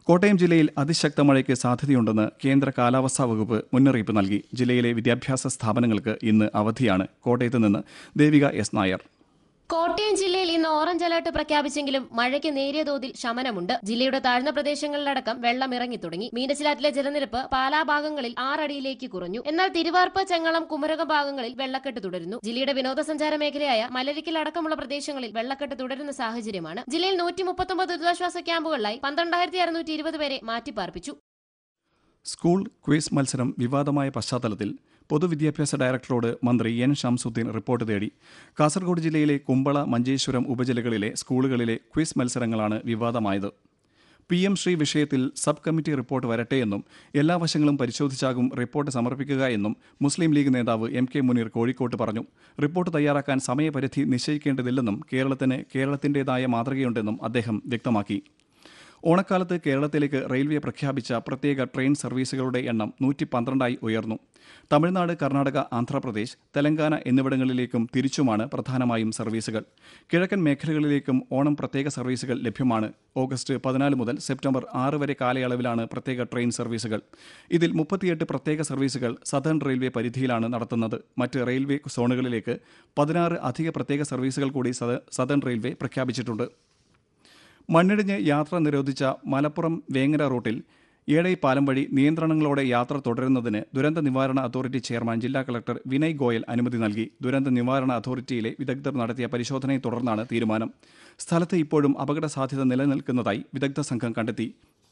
കോട്ടയം ജില്ലയിൽ അതിശക്ത മഴയ്ക്ക് സാധ്യതയുണ്ടെന്ന് കേന്ദ്ര കാലാവസ്ഥാ വകുപ്പ് മുന്നറിയിപ്പ് നൽകി ജില്ലയിലെ വിദ്യാഭ്യാസ സ്ഥാപനങ്ങൾക്ക് ഇന്ന് അവധിയാണ് കോട്ടയത്ത് നിന്ന് ദേവിക എസ് നായർ കോട്ടയം ജില്ലയിൽ ഇന്ന് ഓറഞ്ച് അലർട്ട് പ്രഖ്യാപിച്ചെങ്കിലും മഴയ്ക്ക് നേരിയ തോതിൽ ശമനമുണ്ട് ജില്ലയുടെ താഴ്ന്ന പ്രദേശങ്ങളിലടക്കം വെള്ളം ഇറങ്ങി തുടങ്ങി മീനച്ചിലാറ്റിലെ ജലനിരപ്പ് പാലാ ഭാഗങ്ങളിൽ ആറടിയിലേക്ക് കുറഞ്ഞു എന്നാൽ തിരുവാർപ്പ് ചെങ്ങളം കുമരകം ഭാഗങ്ങളിൽ വെള്ളക്കെട്ട് തുടരുന്നു ജില്ലയുടെ വിനോദസഞ്ചാര മേഖലയായ മലരിക്കൽ അടക്കമുള്ള പ്രദേശങ്ങളിൽ വെള്ളക്കെട്ട് തുടരുന്ന സാഹചര്യമാണ് ജില്ലയിൽ നൂറ്റി മുപ്പത്തൊമ്പത് ദുരിതാശ്വാസ ക്യാമ്പുകളിലായി പന്ത്രണ്ടായിരത്തി അറുന്നൂറ്റി ഇരുപത് പേരെ മാറ്റിപ്പാർപ്പിച്ചു സ്കൂൾ ക്വിസ് മത്സരം വിവാദമായ പശ്ചാത്തലത്തിൽ പൊതുവിദ്യാഭ്യാസ ഡയറക്ടറോട് മന്ത്രി എൻ ഷംസുദ്ദീൻ റിപ്പോർട്ട് തേടി കാസർഗോഡ് ജില്ലയിലെ കുമ്പള മഞ്ചേശ്വരം ഉപജില്ലകളിലെ സ്കൂളുകളിലെ ക്വിസ് മത്സരങ്ങളാണ് വിവാദമായത് പി എം ശ്രീ വിഷയത്തിൽ സബ് കമ്മിറ്റി റിപ്പോർട്ട് വരട്ടെയെന്നും എല്ലാ വശങ്ങളും പരിശോധിച്ചാകും റിപ്പോർട്ട് സമർപ്പിക്കുക എന്നും മുസ്ലിം ലീഗ് നേതാവ് എം കെ മുനീർ കോഴിക്കോട്ട് പറഞ്ഞു റിപ്പോർട്ട് തയ്യാറാക്കാൻ സമയപരിധി നിശ്ചയിക്കേണ്ടതില്ലെന്നും കേരളത്തിന് കേരളത്തിൻ്റെതായ മാതൃകയുണ്ടെന്നും അദ്ദേഹം വ്യക്തമാക്കി ഓണക്കാലത്ത് കേരളത്തിലേക്ക് റെയിൽവേ പ്രഖ്യാപിച്ച പ്രത്യേക ട്രെയിൻ സർവീസുകളുടെ എണ്ണം നൂറ്റി പന്ത്രണ്ടായി ഉയർന്നു തമിഴ്നാട് കർണാടക ആന്ധ്രാപ്രദേശ് തെലങ്കാന എന്നിവിടങ്ങളിലേക്കും തിരിച്ചുമാണ് പ്രധാനമായും സർവീസുകൾ കിഴക്കൻ മേഖലകളിലേക്കും ഓണം പ്രത്യേക സർവീസുകൾ ലഭ്യമാണ് ഓഗസ്റ്റ് പതിനാല് മുതൽ സെപ്റ്റംബർ ആറ് വരെ കാലയളവിലാണ് പ്രത്യേക ട്രെയിൻ സർവീസുകൾ ഇതിൽ മുപ്പത്തിയെട്ട് പ്രത്യേക സർവീസുകൾ സദേൺ റെയിൽവേ പരിധിയിലാണ് നടത്തുന്നത് മറ്റ് റെയിൽവേ സോണുകളിലേക്ക് പതിനാറ് അധിക പ്രത്യേക സർവീസുകൾ കൂടി സദ- സദേൺ റെയിൽവേ പ്രഖ്യാപിച്ചിട്ടുണ്ട് മണ്ണിടിഞ്ഞ് യാത്ര നിരോധിച്ച മലപ്പുറം വേങ്ങര റൂട്ടിൽ ഏഴൈ പാലം വഴി നിയന്ത്രണങ്ങളോടെ യാത്ര തുടരുന്നതിന് ദുരന്ത നിവാരണ അതോറിറ്റി ചെയർമാൻ ജില്ലാ കളക്ടർ വിനയ് ഗോയൽ അനുമതി നൽകി ദുരന്ത നിവാരണ അതോറിറ്റിയിലെ വിദഗ്ധർ നടത്തിയ പരിശോധനയെ തുടർന്നാണ് തീരുമാനം സ്ഥലത്ത് ഇപ്പോഴും അപകട സാധ്യത നിലനിൽക്കുന്നതായി വിദഗ്ധ സംഘം കണ്ടെത്തി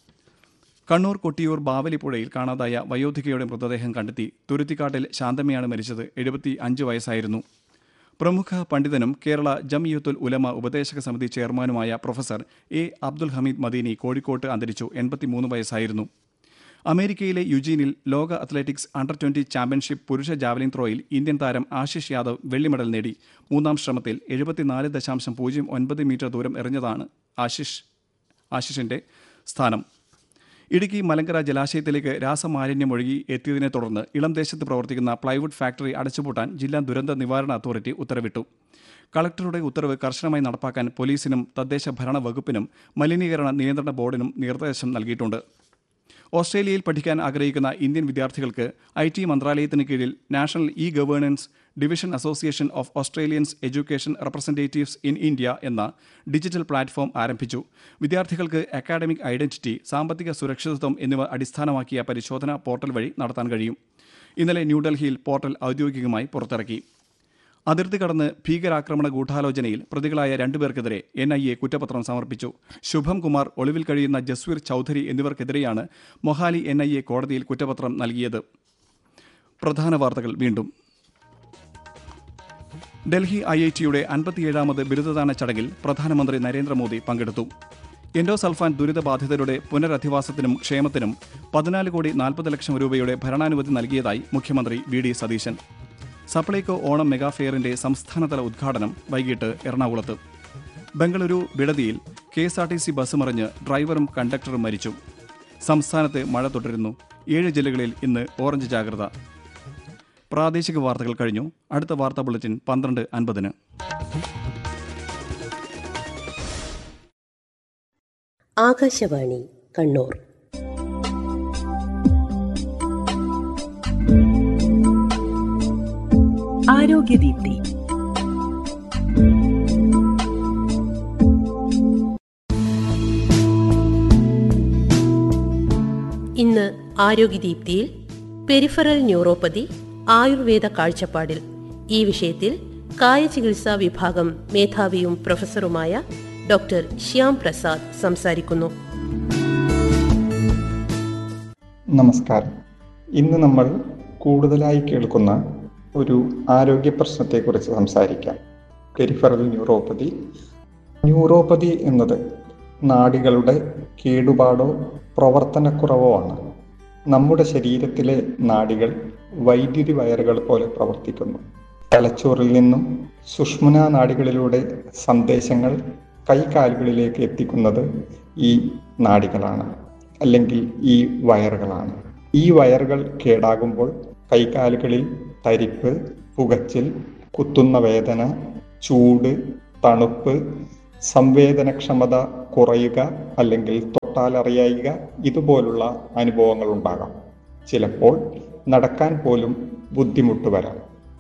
കണ്ണൂർ കൊട്ടിയൂർ ബാവലിപ്പുഴയിൽ കാണാതായ വയോധികയുടെ മൃതദേഹം കണ്ടെത്തി തുരുത്തിക്കാട്ടിൽ ശാന്തമ്മയാണ് മരിച്ചത് എഴുപത്തി അഞ്ച് വയസ്സായിരുന്നു പ്രമുഖ പണ്ഡിതനും കേരള ജംഇയ്യത്തുൽ ഉലമ ഉപദേശക സമിതി ചെയർമാനുമായ പ്രൊഫസർ എ അബ്ദുൽ ഹമീദ് മദീനി കോഴിക്കോട്ട് അന്തരിച്ചു എൺപത്തിമൂന്ന് വയസ്സായിരുന്നു അമേരിക്കയിലെ യുജീനിൽ ലോക അത്ലറ്റിക്സ് അണ്ടർ ട്വന്റി ചാമ്പ്യൻഷിപ്പ് പുരുഷ ജാവലിൻ ത്രോയിൽ ഇന്ത്യൻ താരം ആശിഷ് യാദവ് വെള്ളി മെഡൽ നേടി മൂന്നാം ശ്രമത്തിൽ എഴുപത്തിനാല് ദശാംശം പൂജ്യം ഒൻപത് മീറ്റർ ദൂരം എറിഞ്ഞതാണ് ആശിഷ് ആശിഷിന്റെ സ്ഥാനം ഇടുക്കി മലങ്കര ജലാശയത്തിലേക്ക് രാസമാലിന്യം ഒഴുകി എത്തിയതിനെ തുടർന്ന് ഇളം ദേശത്ത് പ്രവർത്തിക്കുന്ന പ്ലൈവുഡ് ഫാക്ടറി അടച്ചുപൂട്ടാൻ ജില്ലാ ദുരന്ത നിവാരണ അതോറിറ്റി ഉത്തരവിട്ടു കളക്ടറുടെ ഉത്തരവ് കർശനമായി നടപ്പാക്കാൻ പോലീസിനും തദ്ദേശ ഭരണ വകുപ്പിനും മലിനീകരണ നിയന്ത്രണ ബോർഡിനും നിർദ്ദേശം നൽകിയിട്ടുണ്ട് ഓസ്ട്രേലിയയിൽ പഠിക്കാൻ ആഗ്രഹിക്കുന്ന ഇന്ത്യൻ വിദ്യാർത്ഥികൾക്ക് ഐ ടി മന്ത്രാലയത്തിന് കീഴിൽ national e governance division association of Australians education representatives in India എന്ന ഡിജിറ്റൽ പ്ലാറ്റ്ഫോം ആരംഭിച്ചു വിദ്യാർത്ഥികൾക്ക് അക്കാഡമിക് ഐഡന്റിറ്റി സാമ്പത്തിക സുരക്ഷിതത്വം എന്നിവ അടിസ്ഥാനമാക്കിയ പരിശോധന പോർട്ടൽ വഴി നടത്താൻ കഴിയും ഇന്നലെ ന്യൂഡൽഹിയിൽ പോർട്ടൽ ഔദ്യോഗികമായി പുറത്തിറക്കി അതിർത്തി കടന്ന് ഭീകരാക്രമണ ഗൂഢാലോചനയിൽ പ്രതികളായ രണ്ടുപേർക്കെതിരെ എൻ ഐ എ കുറ്റപത്രം സമർപ്പിച്ചു ശുഭം കുമാർ ഒളിവിൽ കഴിയുന്ന ജസ്വീർ ചൌധരി എന്നിവർക്കെതിരെയാണ് മൊഹാലി എൻ ഐ എ കോടതിയിൽ കുറ്റപത്രം നൽകിയത് പ്രധാന വാർത്തകൾ വീണ്ടും ഡൽഹി ഐ ഐ ടിയുടെ അൻപത്തിയേഴാമത് ബിരുദദാന ചടങ്ങിൽ പ്രധാനമന്ത്രി നരേന്ദ്രമോദി പങ്കെടുത്തു എൻഡോസൾഫാൻ ദുരിതബാധിതരുടെ പുനരധിവാസത്തിനും ക്ഷേമത്തിനും പതിനാല് കോടി നാൽപ്പത് ലക്ഷം രൂപയുടെ ഭരണാനുമതി നൽകിയതായി മുഖ്യമന്ത്രി V D Satheesan Supplyco Onam mega ഫെയറിന്റെ സംസ്ഥാനതല ഉദ്ഘാടനം വൈകിട്ട് എറണാകുളത്ത് ബംഗളൂരു ബിടതിയിൽ K S R T C bus മറിഞ്ഞ് ഡ്രൈവറും കണ്ടക്ടറും മരിച്ചു സംസ്ഥാനത്ത് മഴ തുടരുന്നു ഏഴ് ജില്ലകളിൽ ഇന്ന് ഓറഞ്ച് ജാഗ്രത പ്രാദേശിക വാർത്തകൾ കഴിഞ്ഞു അടുത്ത വാർത്താ ബുള്ളറ്റിൻ പന്ത്രണ്ട് അൻപതിന് ആകാശവാണി കണ്ണൂർ ആരോഗ്യദീപ്തി ഇന്ന് ആരോഗ്യദീപ്തിയിൽ പെരിഫറൽ ന്യൂറോപ്പതി ആയുർവേദ കാഴ്ചപ്പാടിൽ ഈ വിഷയത്തിൽ കായചികിത്സാ വിഭാഗം മേധാവിയും പ്രൊഫസറുമായ ഡോക്ടർ ശ്യാം പ്രസാദ് സംസാരിക്കുന്നു നമസ്കാരം ഇന്ന് നമ്മൾ കൂടുതലായി കേൾക്കുന്ന ഒരു ആരോഗ്യ പ്രശ്നത്തെക്കുറിച്ച് സംസാരിക്കാം പെരിഫറൽ ന്യൂറോപ്പതി ന്യൂറോപ്പതി എന്നത് നാഡികളുടെ കേടുപാടോ പ്രവർത്തനക്കുറവോ ആണ് നമ്മുടെ ശരീരത്തിലെ നാഡികൾ വൈദ്യുതി വയറുകൾ പോലെ പ്രവർത്തിക്കുന്നു തലച്ചോറിൽ നിന്നും സുഷ്മന നാഡികളിലൂടെ സന്ദേശങ്ങൾ കൈകാലുകളിലേക്ക് എത്തിക്കുന്നത് ഈ നാഡികളാണ് അല്ലെങ്കിൽ ഈ വയറുകളാണ് ഈ വയറുകൾ കേടാകുമ്പോൾ കൈകാലുകളിൽ തരിപ്പ് പുകച്ചിൽ കുത്തുന്ന വേദന ചൂട് തണുപ്പ് സംവേദനക്ഷമത കുറയുക അല്ലെങ്കിൽ തൊട്ടാൽ അറിയായിക ഇതുപോലുള്ള അനുഭവങ്ങൾ ഉണ്ടാകാം ചിലപ്പോൾ നടക്കാൻ പോലും ബുദ്ധിമുട്ട് വരാം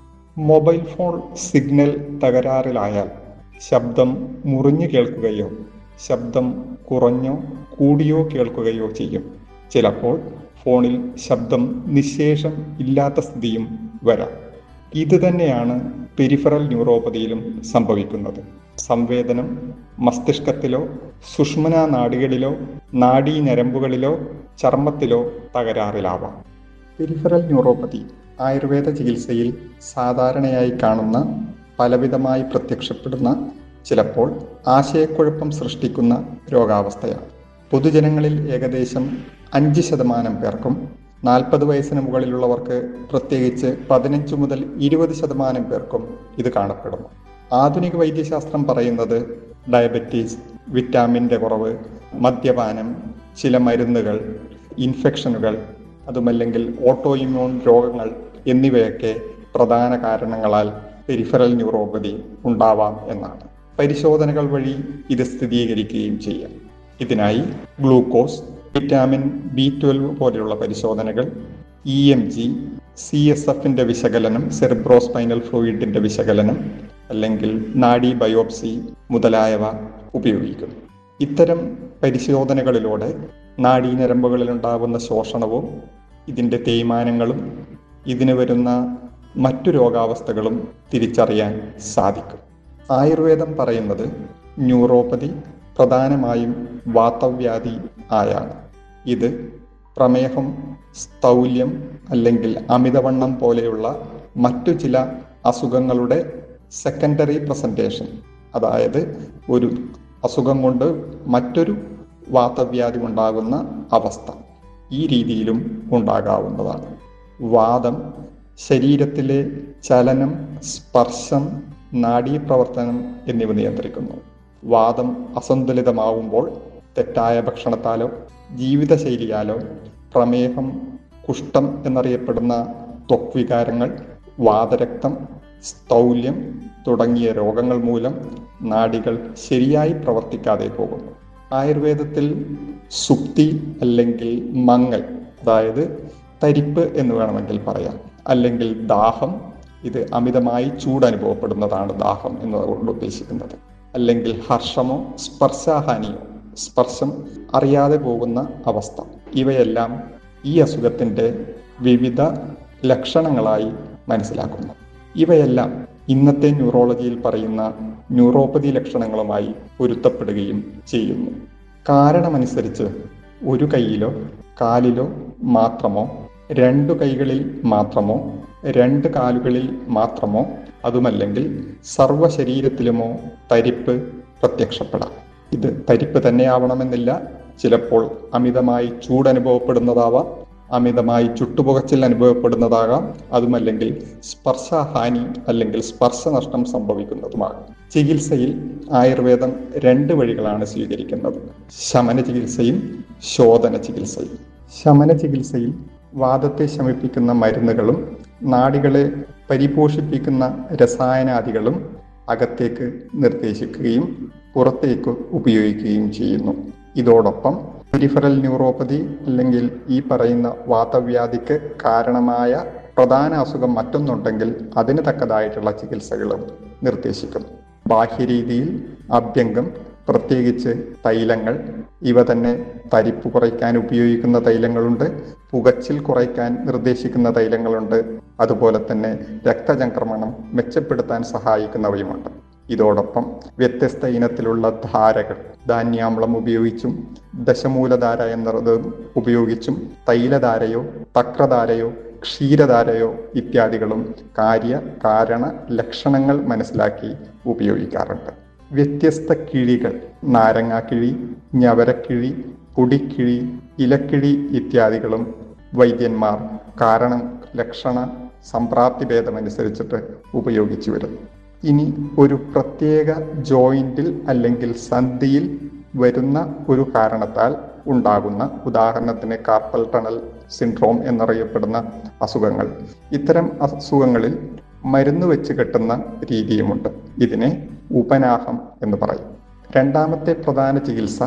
മൊബൈൽ ഫോൺ സിഗ്നൽ തകരാറിലായാൽ ശബ്ദം മുറിഞ്ഞു കേൾക്കുകയോ ശബ്ദം കുറഞ്ഞോ കൂടിയോ കേൾക്കുകയോ ചെയ്യും ചിലപ്പോൾ ഫോണിൽ ശബ്ദം നിശേഷം ഇല്ലാത്ത സ്ഥിതിയും വരാം ഇത് തന്നെയാണ് പെരിഫറൽ ന്യൂറോപ്പതിയിലും സംഭവിക്കുന്നത് സംവേദനം മസ്തിഷ്കത്തിലോ സുഷ്മന നാഡികളിലോ നാഡീ ഞരമ്പുകളിലോ ചർമ്മത്തിലോ തകരാറിലാവാം പെരിഫറൽ ന്യൂറോപ്പതി ആയുർവേദ ചികിത്സയിൽ സാധാരണയായി കാണുന്ന പലവിധമായി പ്രത്യക്ഷപ്പെടുന്ന ചിലപ്പോൾ ആശയക്കുഴപ്പം സൃഷ്ടിക്കുന്ന രോഗാവസ്ഥയാണ് പൊതുജനങ്ങളിൽ ഏകദേശം അഞ്ച് ശതമാനം പേർക്കും നാൽപ്പത് വയസ്സിന് മുകളിലുള്ളവർക്ക് പ്രത്യേകിച്ച് പതിനഞ്ച് മുതൽ ഇരുപത് ശതമാനം പേർക്കും ഇത് കാണപ്പെടുന്നു ആധുനിക വൈദ്യശാസ്ത്രം പറയുന്നത് ഡയബറ്റീസ് വിറ്റാമിൻ്റെ കുറവ് മദ്യപാനം ചില മരുന്നുകൾ ഇൻഫെക്ഷനുകൾ അതുമല്ലെങ്കിൽ ഓട്ടോ ഇമ്മ്യൂൺ രോഗങ്ങൾ എന്നിവയൊക്കെ പ്രധാന കാരണങ്ങളാൽ പെരിഫറൽ ന്യൂറോപ്പതി ഉണ്ടാവാം എന്നാണ് പരിശോധനകൾ വഴി ഇത് സ്ഥിരീകരിക്കുകയും ചെയ്യാം ഇതിനായി ഗ്ലൂക്കോസ് വിറ്റാമിൻ ബി ട്വൽവ് പോലെയുള്ള പരിശോധനകൾ E M G C S എഫിന്റെ വിശകലനം സെറിബ്രോസ്പൈനൽ ഫ്ലൂയിഡിന്റെ വിശകലനം അല്ലെങ്കിൽ നാഡി ബയോപ്സി മുതലായവ ഉപയോഗിക്കുന്നു ഇത്തരം പരിശോധനകളിലൂടെ നാഡീഞരമ്പുകളിൽ ഉണ്ടാകുന്ന ശോഷണവും ഇതിൻ്റെ തേയ്മാനങ്ങളും ഇതിന് വരുന്ന മറ്റു രോഗാവസ്ഥകളും തിരിച്ചറിയാൻ സാധിക്കും ആയുർവേദം പറയുന്നത് ന്യൂറോപ്പതി പ്രധാനമായും വാതവ്യാധി ആയാണ് ഇത് പ്രമേഹം സ്ഥൗല്യം അല്ലെങ്കിൽ അമിതവണ്ണം പോലെയുള്ള മറ്റു ചില അസുഖങ്ങളുടെ സെക്കൻഡറി പ്രസന്റേഷൻ അതായത് ഒരു അസുഖം കൊണ്ട് മറ്റൊരു വാതവ്യാധി ഉണ്ടാകുന്ന അവസ്ഥ ഈ രീതിയിലും ഉണ്ടാകാവുന്നതാണ് വാദം ശരീരത്തിലെ ചലനം സ്പർശം നാഡീപ്രവർത്തനം എന്നിവ നിയന്ത്രിക്കുന്നു വാദം അസന്തുലിതമാവുമ്പോൾ തെറ്റായ ഭക്ഷണത്താലോ ജീവിതശൈലിയാലോ പ്രമേഹം കുഷ്ഠം എന്നറിയപ്പെടുന്ന ത്വക്വികാരങ്ങൾ വാതരക്തം സ്ഥൗല്യം തുടങ്ങിയ രോഗങ്ങൾ മൂലം നാഡികൾ ശരിയായി പ്രവർത്തിക്കാതെ പോകുന്നു ആയുർവേദത്തിൽ സുക്തി അല്ലെങ്കിൽ മങ്ങൽ അതായത് തരിപ്പ് എന്ന് വേണമെങ്കിൽ പറയാം അല്ലെങ്കിൽ ദാഹം ഇത് അമിതമായി ചൂട് അനുഭവപ്പെടുന്നതാണ് ദാഹം എന്നതുകൊണ്ട് ഉദ്ദേശിക്കുന്നത് അല്ലെങ്കിൽ ഹർഷമോ സ്പർശാഹാനിയോ സ്പർശം അറിയാതെ പോകുന്ന അവസ്ഥ ഇവയെല്ലാം ഈ അസുഖത്തിൻ്റെ വിവിധ ലക്ഷണങ്ങളായി മനസ്സിലാക്കുന്നു ഇവയെല്ലാം ഇന്നത്തെ ന്യൂറോളജിയിൽ പറയുന്ന ന്യൂറോപ്പതി ലക്ഷണങ്ങളുമായി പൊരുത്തപ്പെടുകയും ചെയ്യുന്നു കാരണമനുസരിച്ച് ഒരു കൈയിലോ കാലിലോ മാത്രമോ രണ്ടു കൈകളിൽ മാത്രമോ രണ്ട് കാലുകളിൽ മാത്രമോ അതുമല്ലെങ്കിൽ സർവ്വ ശരീരത്തിലുമോ തരിപ്പ് പ്രത്യക്ഷപ്പെടാം ഇത് തരിപ്പ് തന്നെയാവണമെന്നില്ല ചിലപ്പോൾ അമിതമായി ചൂട് അനുഭവപ്പെടുന്നതാവാം അമിതമായി ചുട്ടുപുകച്ചിൽ അനുഭവപ്പെടുന്നതാകാം അതുമല്ലെങ്കിൽ സ്പർശഹാനി അല്ലെങ്കിൽ സ്പർശനഷ്ടം സംഭവിക്കുന്നതുമാകാം ചികിത്സയിൽ ആയുർവേദം രണ്ട് വഴികളാണ് സ്വീകരിക്കുന്നത് ശമന ചികിത്സയും ശോധന ചികിത്സയും ശമന ചികിത്സയിൽ വാദത്തെ ശമിപ്പിക്കുന്ന മരുന്നുകളും നാഡികളെ പരിപോഷിപ്പിക്കുന്ന രസായനാദികളും അകത്തേക്ക് നിർദ്ദേശിക്കുകയും പുറത്തേക്ക് ഉപയോഗിക്കുകയും ചെയ്യുന്നു ഇതോടൊപ്പം പെരിഫറൽ ന്യൂറോപ്പതി അല്ലെങ്കിൽ ഈ പറയുന്ന വാതവ്യാധിക്ക് കാരണമായ പ്രധാന അസുഖം മറ്റൊന്നുണ്ടെങ്കിൽ അതിന് തക്കതായിട്ടുള്ള ചികിത്സകളും നിർദ്ദേശിക്കുന്നു ബാഹ്യരീതിയിൽ അഭ്യംഗം പ്രത്യേകിച്ച് തൈലങ്ങൾ ഇവ തന്നെ തരിപ്പ് കുറയ്ക്കാൻ ഉപയോഗിക്കുന്ന തൈലങ്ങളുണ്ട് പുകച്ചിൽ കുറയ്ക്കാൻ നിർദ്ദേശിക്കുന്ന തൈലങ്ങളുണ്ട് അതുപോലെ തന്നെ രക്തചംക്രമണം മെച്ചപ്പെടുത്താൻ സഹായിക്കുന്നവയുമുണ്ട് ഇതോടൊപ്പം വ്യത്യസ്ത ഇനത്തിലുള്ള ധാരകൾ ധാന്യാമ്ലം ഉപയോഗിച്ചും ദശമൂലധാര എന്നത് ഉപയോഗിച്ചും തൈലധാരയോ തക്രധാരയോ ക്ഷീരധാരയോ ഇത്യാദികളും കാര്യ കാരണ ലക്ഷണങ്ങൾ മനസ്സിലാക്കി ഉപയോഗിക്കാറുണ്ട് വ്യത്യസ്ത കിഴികൾ നാരങ്ങാക്കിഴി ഞവരക്കിഴി പൊടിക്കിഴി ഇലക്കിഴി ഇത്യാദികളും വൈദ്യന്മാർ കാരണം ലക്ഷണ സംപ്രാപ്തി ഭേദമനുസരിച്ചിട്ട് ഉപയോഗിച്ചു വരുന്നു ഇനി ഒരു പ്രത്യേക ജോയിന്റിൽ അല്ലെങ്കിൽ സന്ധിയിൽ വരുന്ന ഒരു കാരണത്താൽ ഉണ്ടാകുന്ന ഉദാഹരണത്തിന് കാർപ്പൽ ടണൽ സിൻഡ്രോം എന്നറിയപ്പെടുന്ന അസുഖങ്ങൾ ഇത്തരം അസുഖങ്ങളിൽ മരുന്ന് വെച്ച് കെട്ടുന്ന രീതിയുമുണ്ട് ഇതിനെ ഉപനാഹം എന്ന് പറയും രണ്ടാമത്തെ പ്രധാന ചികിത്സ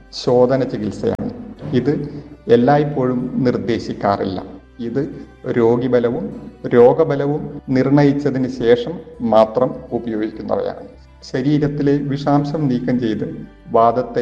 ശോധന ചികിത്സയാണ് ഇത് എല്ലായ്പ്പോഴും നിർദ്ദേശിക്കാറില്ല ഇത് രോഗിബലവും രോഗബലവും നിർണയിച്ചതിന് ശേഷം മാത്രം ഉപയോഗിക്കുന്നവയാണ് ശരീരത്തിലെ വിഷാംശം നീക്കം ചെയ്ത് വാദത്തെ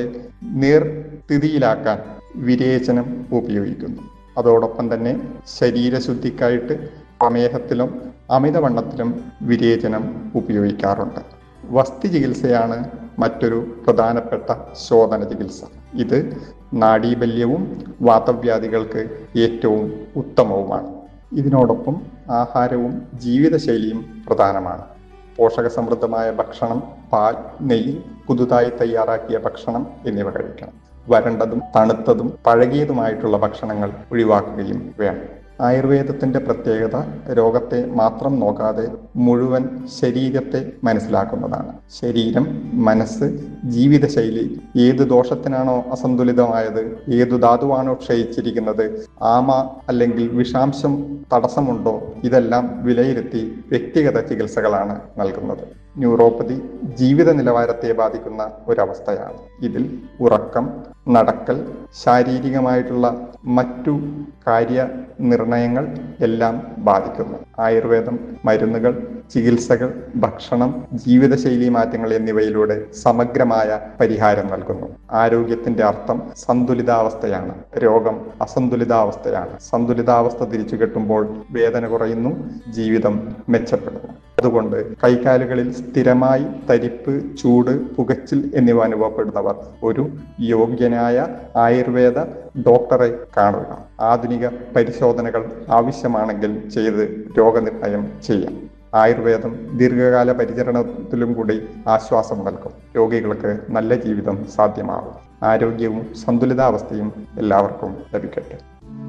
നേർസ്ഥിതിയിലാക്കാൻ വിരേചനം ഉപയോഗിക്കുന്നു അതോടൊപ്പം തന്നെ ശരീരശുദ്ധിക്കായിട്ട് പ്രമേഹത്തിലും അമിതവണ്ണത്തിലും വിരേചനം ഉപയോഗിക്കാറുണ്ട് വസ്തി ചികിത്സയാണ് മറ്റൊരു പ്രധാനപ്പെട്ട ശോധന ചികിത്സ ഇത് നാഡീബല്യവും വാതവ്യാധികൾക്ക് ഏറ്റവും ഉത്തമവുമാണ് ഇതിനോടൊപ്പം ആഹാരവും ജീവിതശൈലിയും പ്രധാനമാണ് പോഷകസമൃദ്ധമായ ഭക്ഷണം പാൽ നെയ്യ് പുതുതായി തയ്യാറാക്കിയ ഭക്ഷണം എന്നിവ കഴിക്കണം വരണ്ടതും തണുത്തതും പഴകിയതുമായിട്ടുള്ള ഭക്ഷണങ്ങൾ ഒഴിവാക്കുകയും വേണം ആയുർവേദത്തിന്റെ പ്രത്യേകത രോഗത്തെ മാത്രം നോക്കാതെ മുഴുവൻ ശരീരത്തെ മനസ്സിലാക്കുന്നതാണ് ശരീരം മനസ്സ് ജീവിതശൈലി ഏത് ദോഷത്തിനാണോ അസന്തുലിതമായത് ഏതു ധാതുവാണോ ക്ഷയിച്ചിരിക്കുന്നത് ആമ അല്ലെങ്കിൽ വിഷാംശം തടസ്സമുണ്ടോ ഇതെല്ലാം വിലയിരുത്തി വ്യക്തിഗത ചികിത്സകളാണ് നൽകുന്നത് ന്യൂറോപ്പതി ജീവിത നിലവാരത്തെ ബാധിക്കുന്ന ഒരവസ്ഥയാണ് ഇതിൽ ഉറക്കം നടക്കൽ ശാരീരികമായിട്ടുള്ള മറ്റു കാര്യ നിർണയങ്ങൾ എല്ലാം ബാധിക്കുന്നു ആയുർവേദം മരുന്നുകൾ ചികിത്സകൾ ഭക്ഷണം ജീവിതശൈലി മാറ്റങ്ങൾ എന്നിവയിലൂടെ സമഗ്രമായ പരിഹാരം നൽകുന്നു ആരോഗ്യത്തിന്റെ അർത്ഥം സന്തുലിതാവസ്ഥയാണ് രോഗം അസന്തുലിതാവസ്ഥയാണ് സന്തുലിതാവസ്ഥ തിരിച്ചു കെട്ടുമ്പോൾ വേദന കുറയുന്നു ജീവിതം മെച്ചപ്പെടുന്നു അതുകൊണ്ട് കൈകാലുകളിൽ സ്ഥിരമായി തരിപ്പ് ചൂട് പുകച്ചിൽ എന്നിവ അനുഭവപ്പെടുന്നവർ ഒരു യോഗ്യനായ ആയുർവേദ ഡോക്ടറെ കാണുക ആധുനിക പരിശോധനകൾ ആവശ്യമാണെങ്കിൽ ചെയ്ത് രോഗനിർണയം ചെയ്യാം ആയുർവേദം ദീർഘകാല പരിചരണത്തിലും കൂടി ആശ്വാസം നൽകും രോഗികൾക്ക് നല്ല ജീവിതം സാധ്യമാകും ആരോഗ്യവും സന്തുലിതാവസ്ഥയും എല്ലാവർക്കും ലഭിക്കട്ടെ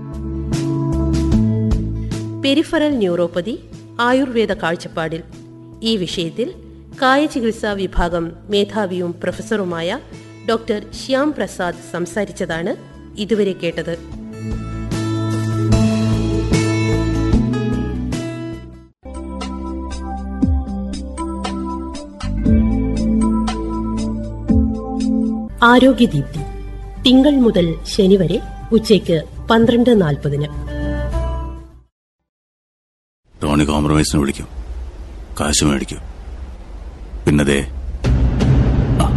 പെരിഫറൽ ന്യൂറോപ്പതി ആയുർവേദ കാഴ്ചപ്പാടിൽ ഈ വിഷയത്തിൽ കായചികിത്സാ വിഭാഗം മേധാവിയും പ്രൊഫസറുമായ ഡോക്ടർ ശ്യാം പ്രസാദ് സംസാരിച്ചതാണ് ഇതുവരെ കേട്ടത് ആരോഗ്യദീപ്തി തിങ്കൾ മുതൽ ശനി വരെ ഉച്ചയ്ക്ക് പന്ത്രണ്ട് നാൽപ്പതിന് ടോണി കോംപ്രമൈസിന് വിളിക്കും കാശ് മേടിക്കും പിന്നതേ ആ.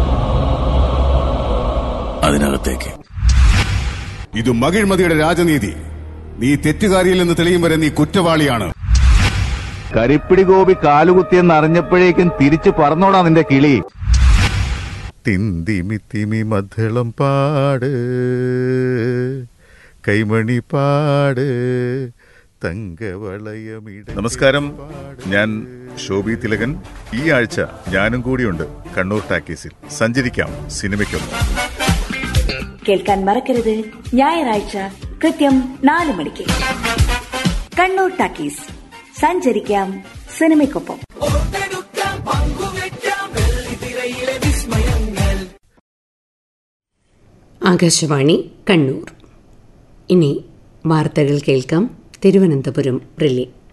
അതിനകത്തേക്ക് ഇത് മകിഴ്മതിയുടെ രാജനീതി നീ തെറ്റുകാരിയില്ലെന്ന് തെളിയും വരെ നീ കുറ്റവാളിയാണ് കരിപ്പിടി ഗോപി കാലുകുത്തിയെന്ന് അറിഞ്ഞപ്പോഴേക്കും തിരിച്ചു പറന്നോടാ നിന്റെ കിളി തിന്തിമി തിമി മദ്ദളം പാട് കൈമണി പാട് തങ്കവളയമിട നമസ്കാരം ഞാൻ ശോഭി തിലകൻ ഈ ആഴ്ച ഞാനും കൂടിയുണ്ട് കണ്ണൂർ ടാക്കീസിൽ സഞ്ചരിക്കാം സിനിമയ്ക്കൊപ്പം കേൾക്കാൻ മറക്കരുത് ഞായറാഴ്ച കൃത്യം നാല് മണിക്ക് കണ്ണൂർ ടാക്കീസ് സഞ്ചരിക്കാം സിനിമയ്ക്കൊപ്പം ആകാശവാണി കണ്ണൂർ ഇനി വാർത്തകൾ കേൾക്കാം തിരുവനന്തപുരം റിലേ